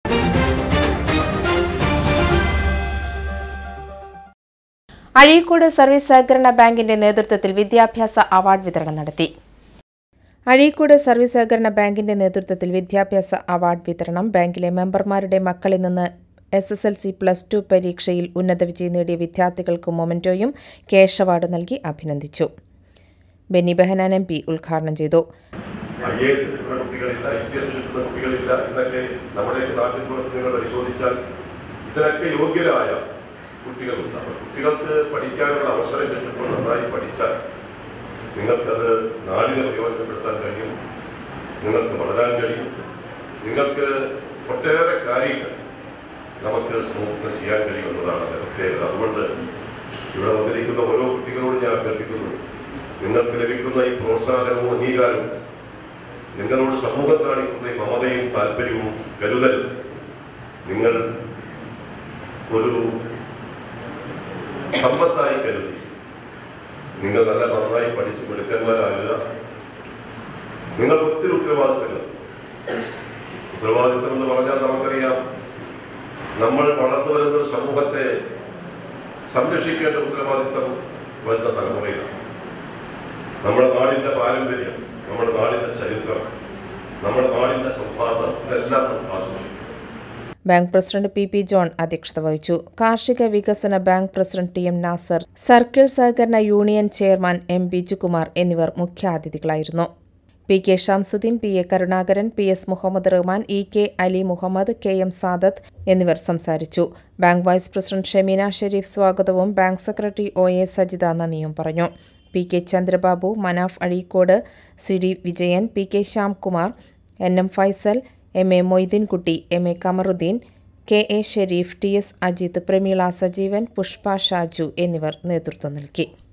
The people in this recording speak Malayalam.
അഴീക്കോട് സർവീസ് സഹകരണ ബാങ്കിന്റെ നേതൃത്വത്തിൽ വിദ്യാഭ്യാസ അവാർഡ് വിതരണം നടത്തി അഴീക്കോട് സർവീസ് സഹകരണ ബാങ്കിന്റെ നേതൃത്വത്തിൽ വിദ്യാഭ്യാസ അവാർഡ് വിതരണം ബാങ്കിലെ മെമ്പർമാരുടെ മക്കളിൽ നിന്ന് S S L C plus two പരീക്ഷയിൽ ഉന്നത വിജയം നേടിയ വിദ്യാർത്ഥികൾക്ക് മൊമെന്റോയും ക്യാഷ് അവാർഡ് നൽകി അഭിനന്ദിച്ചു ബെന്നി ബെഹനാൻ എം പി ഉദ്ഘാടനം ചെയ്തു ഐ എ എസ് കിട്ടുന്ന കുട്ടികളില്ല ഐ പി എസ് കിട്ടുന്ന കുട്ടികളില്ല എന്നൊക്കെ നമ്മുടെ നാട്ടിൽ പുറത്ത് നിങ്ങൾ പരിശോധിച്ചാൽ ഇതിനൊക്കെ യോഗ്യരായ കുട്ടികളുണ്ട് അപ്പോൾ കുട്ടികൾക്ക് പഠിക്കാനുള്ള അവസരം കിട്ടുമ്പോൾ നന്നായി പഠിച്ചാൽ നിങ്ങൾക്കത് നാടിനെ പ്രയോജനപ്പെടുത്താൻ കഴിയും നിങ്ങൾക്ക് വളരാൻ കഴിയും നിങ്ങൾക്ക് ഒട്ടേറെ കാര്യങ്ങൾ നമുക്ക് സമൂഹത്തിൽ ചെയ്യാൻ കഴിയും എന്നതാണ് അതിന്റെ പ്രത്യേകത അതുകൊണ്ട് ഇവിടെ വന്നിരിക്കുന്ന ഓരോ കുട്ടികളോട് ഞാൻ അഭ്യർത്ഥിക്കുന്നു നിങ്ങൾക്ക് ലഭിക്കുന്ന ഈ പ്രോത്സാഹനവും അംഗീകാരവും നിങ്ങളോട് സമൂഹം കാണിക്കുന്ന ഈ മമതയും താല്പര്യവും കരുതലും നിങ്ങൾ ഒരു സമ്പത്തായി കരുതി നിങ്ങൾ നല്ല നന്നായി പഠിച്ച് മിടുക്കന്മാരാകുക നിങ്ങൾക്ക് ഒത്തിരി ഉത്തരവാദിത്തങ്ങൾ ഉത്തരവാദിത്തം എന്ന് പറഞ്ഞാൽ നമുക്കറിയാം നമ്മൾ വളർന്നു വരുന്ന ഒരു സമൂഹത്തെ സംരക്ഷിക്കേണ്ട ഉത്തരവാദിത്തം വരുന്ന തലമുറയിലാണ് നമ്മുടെ നാടിന്റെ പാരമ്പര്യം നമ്മുടെ നാടിന്റെ ചരിത്രം നമ്മുടെ നാടിന്റെ സൗഹാർദ്ദം ഇതെല്ലാം നമുക്ക് ആഘോഷിക്കും bank president P P John അധ്യക്ഷത വഹിച്ചു കാർഷിക വികസന bank president T M Nasar circle സഹകരണ യൂണിയൻ ചെയർമാൻ എം ബിജുകുമാർ എന്നിവർ മുഖ്യാതിഥികളായിരുന്നു P K Shamsuddin P A Karunakaran P S Muhammad Rahman E K Ali Muhammad K M Sadath എന്നിവർ സംസാരിച്ചു bank vice president Shemeena Sherif സ്വാഗതവും bank secretary O A Sajitha നന്ദിയും പറഞ്ഞു P K Chandrababu Manaf Azhikode C D Vijayan P K Shyamkumar N M Faisal M A Moideenkutty M A Kamaruddin K A Sherif T S Ajith Prameela Sajeevan Pushpa Shaju എന്നിവർ നേതൃത്വം നൽകി